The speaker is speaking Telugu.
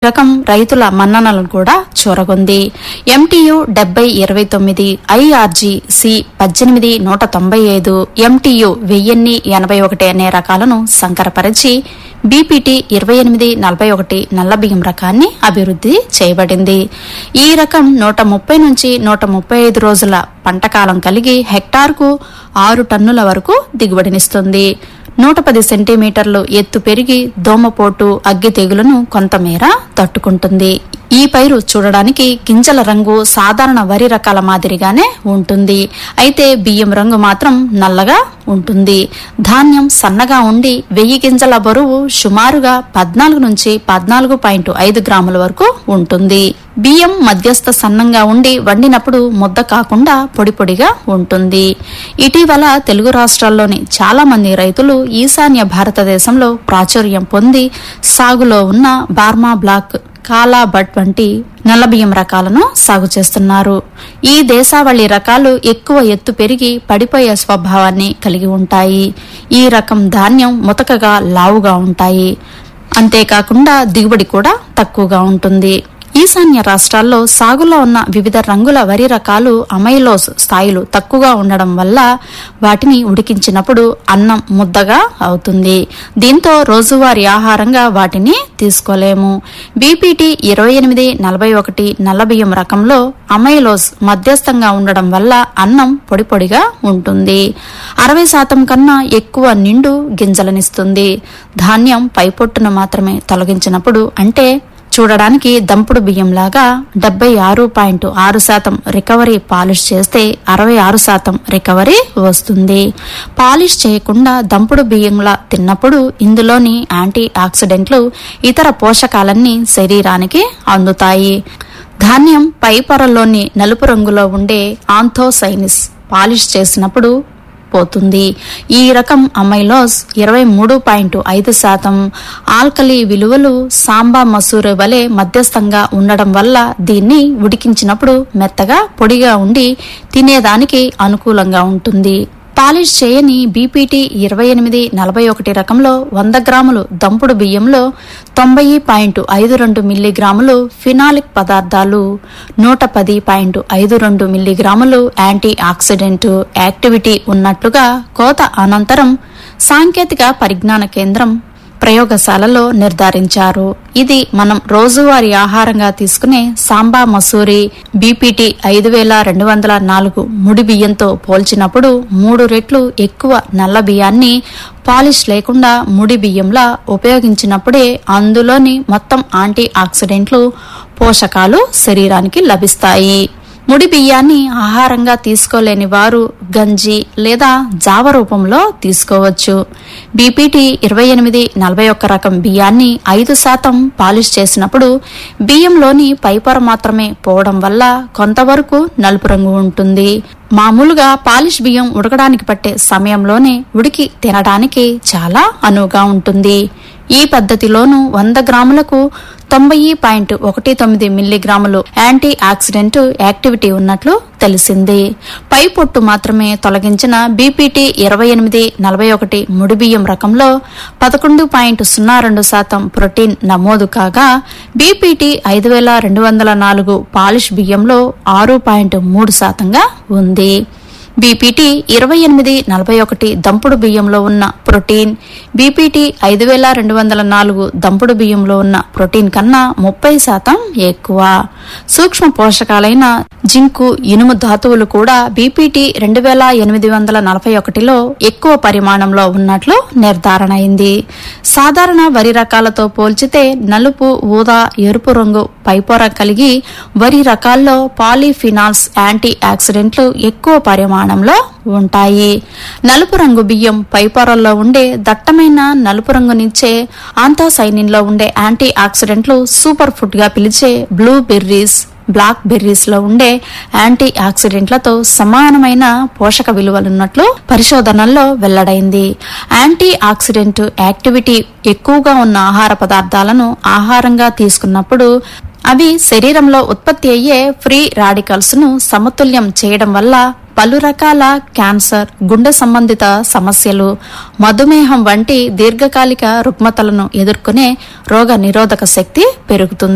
రకం రైతుల మన్ననలను కూడా చూరగొంది ఎంటీయు డెబ్బై ఇరవై తొమ్మిది ఐఆర్జీ సి పద్దెనిమిది నూట తొంభై ఐదు ఎంటీయు వెయ్యిన్ని ఎనభై ఒకటి అనే రకాలను సంకరపరిచి బీపీటీ ఇరవై ఎనిమిది నలభై ఒకటి నల్లబియ్యం రకాన్ని అభివృద్ధి చేయబడింది ఈ రకం నూట ముప్పై నుంచి నూట ముప్పై ఐదు రోజుల పంటకాలం కలిగి హెక్టార్కు ఆరు టన్నుల వరకు దిగుబడినిస్తుంది నూట పది సెంటీమీటర్లు ఎత్తు పెరిగి దోమపోటు అగ్గి తెగులను కొంతమేర తట్టుకుంటుంది ఈ పైరు చూడడానికి గింజల రంగు సాధారణ వరి రకాల మాదిరిగానే ఉంటుంది అయితే బియ్యం రంగు మాత్రం నల్లగా ఉంటుంది ధాన్యం సన్నగా ఉండి వెయ్యి గింజల బరువు సుమారుగా పద్నాలుగు నుంచి పద్నాలుగు పాయింట్ ఐదు గ్రాముల వరకు ఉంటుంది బియ్యం మధ్యస్థ సన్నంగా ఉండి వండినప్పుడు ముద్ద కాకుండా పొడి పొడిగా ఉంటుంది ఇటీవల తెలుగు రాష్ట్రాల్లోని చాలా మంది రైతులు ఈశాన్య భారతదేశంలో ప్రాచుర్యం పొంది సాగులో ఉన్న బార్మా బ్లాక్ కాలా బట్ వంటి నల్లబియ్యం రకాలను సాగు చేస్తున్నారు ఈ దేశావళి రకాలు ఎక్కువ ఎత్తు పెరిగి పడిపోయే స్వభావాన్ని కలిగి ఉంటాయి ఈ రకం ధాన్యం ముతకగా లావుగా ఉంటాయి అంతేకాకుండా దిగుబడి కూడా తక్కువగా ఉంటుంది ఈశాన్య రాష్ట్రాల్లో సాగులో ఉన్న వివిధ రంగుల వరి రకాలు అమైలోస్ స్థాయిలు తక్కువగా ఉండడం వల్ల వాటిని ఉడికించినప్పుడు అన్నం ముద్దగా అవుతుంది దీంతో రోజువారీ ఆహారంగా వాటిని తీసుకోలేము బీపీటీ ఇరవై ఎనిమిది నలభై ఒకటి నల్లబియ్యం రకంలో అమైలోస్ మధ్యస్థంగా ఉండడం వల్ల అన్నం పొడి పొడిగా ఉంటుంది అరవై శాతం కన్నా ఎక్కువ నిండు గింజలనిస్తుంది ధాన్యం పైపొట్టును మాత్రమే తొలగించినప్పుడు అంటే చూడడానికి దంపుడు బియ్యంలాగా డెబ్బై ఆరు పాయింట్ ఆరు శాతం రికవరీ పాలిష్ చేస్తే అరవై ఆరు శాతం రికవరీ వస్తుంది పాలిష్ చేయకుండా దంపుడు బియ్యంలా తిన్నప్పుడు ఇందులోని యాంటీ ఆక్సిడెంట్లు ఇతర పోషకాలన్నీ శరీరానికి అందుతాయి ధాన్యం పై పొరలోని నలుపు రంగులో ఉండే ఆంథోసైనిస్ పాలిష్ చేసినప్పుడు పోతుంది ఈ రకం అమైలోస్ ఇరవై మూడు పాయింట్ ఐదు శాతం ఆల్కలి విలువలు సాంబా మసూరు వలె మధ్యస్థంగా ఉండడం వల్ల దీన్ని ఉడికించినప్పుడు మెత్తగా పొడిగా ఉండి తినేదానికి అనుకూలంగా ఉంటుంది పాలిష్ చేయని బీపీటీ ఇరవై ఎనిమిది నలభై ఒకటి రకంలో వంద గ్రాములు దంపుడు బియ్యంలో తొంభై పాయింట్ ఐదు రెండు మిల్లీగ్రాములు ఫినాలిక్ పదార్థాలు నూట పది పాయింట్ ఐదు రెండు మిల్లీగ్రాములు యాంటీ ఆక్సిడెంట్ యాక్టివిటీ ఉన్నట్లుగా కోత అనంతరం సాంకేతిక పరిజ్ఞాన కేంద్రం ప్రయోగశాలలో నిర్ధారించారు ఇది మనం రోజువారీ ఆహారంగా తీసుకునే సాంబా మసూరి బీపీటీ ఐదు వేల రెండు వందల నాలుగు ముడి బియ్యంతో పోల్చినప్పుడు మూడు రెట్లు ఎక్కువ నల్ల బియ్యాన్ని పాలిష్ లేకుండా ముడి బియ్యంలా ఉపయోగించినప్పుడే అందులోని మొత్తం యాంటీ ఆక్సిడెంట్లు పోషకాలు శరీరానికి లభిస్తాయి ముడి బియ్యాన్ని ఆహారంగా తీసుకోలేని వారు గంజి లేదా జావ రూపంలో తీసుకోవచ్చు బీపీటీ ఇరవై ఎనిమిది నలభై ఒక్క రకం బియ్యాన్ని ఐదు శాతం పాలిష్ చేసినప్పుడు బియ్యంలోని పైపొర మాత్రమే పోవడం వల్ల కొంతవరకు నలుపు రంగు ఉంటుంది మామూలుగా పాలిష్ బియ్యం ఉడకడానికి పట్టే సమయంలోనే ఉడికి తినడానికి చాలా అనువుగా ఉంటుంది ఈ పద్ధతిలోనూ వంద గ్రాములకు తొంభై పాయింట్ ఒకటి తొమ్మిది మిల్లీగ్రాములు యాంటీ ఆక్సిడెంట్ యాక్టివిటీ ఉన్నట్లు తెలిసింది పై పొట్టు మాత్రమే తొలగించిన బీపీటీ ఇరవై ఎనిమిది నలభై ఒకటి ముడిబియ్యం రకంలో పదకొండు పాయింట్ సున్నా రెండు శాతం ప్రోటీన్ నమోదు కాగా బీపీటీ ఐదు వేల రెండు వందల నాలుగు పాలిష్ బియ్యంలో ఆరు పాయింట్ మూడు శాతంగా ఉంది బీపీటీ ఇరవై ఎనిమిది నలభై ఒకటి దంపుడు బియ్యంలో ఉన్న ప్రోటీన్ బీపీటీ ఐదు వేల రెండు వందల నాలుగు దంపుడు బియ్యంలో ఉన్న ప్రోటీన్ కన్నా ముప్పై శాతం ఎక్కువ సూక్ష్మ పోషకాలైన జింకు ఇనుము ధాతువులు కూడా బీపీటీ రెండు వేల ఎనిమిది వందల నలభై ఒకటిలో ఎక్కువ పరిమాణంలో ఉన్నట్లు నిర్ధారణ అయింది సాధారణ వరి రకాలతో పోల్చితే నలుపు ఊదా ఎరుపు రంగు పైపొర కలిగి వరి రకాల్లో పాలీఫినాల్స్ యాంటీ ఆక్సిడెంట్లు ఎక్కువ పరిమాణంలో ఉంటాయి నలుపు రంగు బియ్యం పైపొరల్లో ఉండే దట్టమైన నలుపు రంగునిచ్చే ఆంథోసైనిన్లో ఉండే యాంటీ ఆక్సిడెంట్లు సూపర్ ఫుడ్ గా పిలిచే బ్లూ బెర్రీస్ బ్లాక్ బెర్రీస్ లో ఉండే యాంటీ ఆక్సిడెంట్లతో సమానమైన పోషక విలువలున్నట్లు పరిశోధనల్లో వెల్లడైంది యాంటీ ఆక్సిడెంట్ యాక్టివిటీ ఎక్కువగా ఉన్న ఆహార పదార్థాలను ఆహారంగా తీసుకున్నప్పుడు అవి శరీరంలో ఉత్పత్తి అయ్యే ఫ్రీ రాడికల్స్ ను సమతుల్యం చేయడం వల్ల పలు రకాల క్యాన్సర్ గుండె సంబంధిత సమస్యలు మధుమేహం వంటి దీర్ఘకాలిక రుగ్మతలను ఎదుర్కొనే రోగ నిరోధక శక్తి పెరుగుతుంది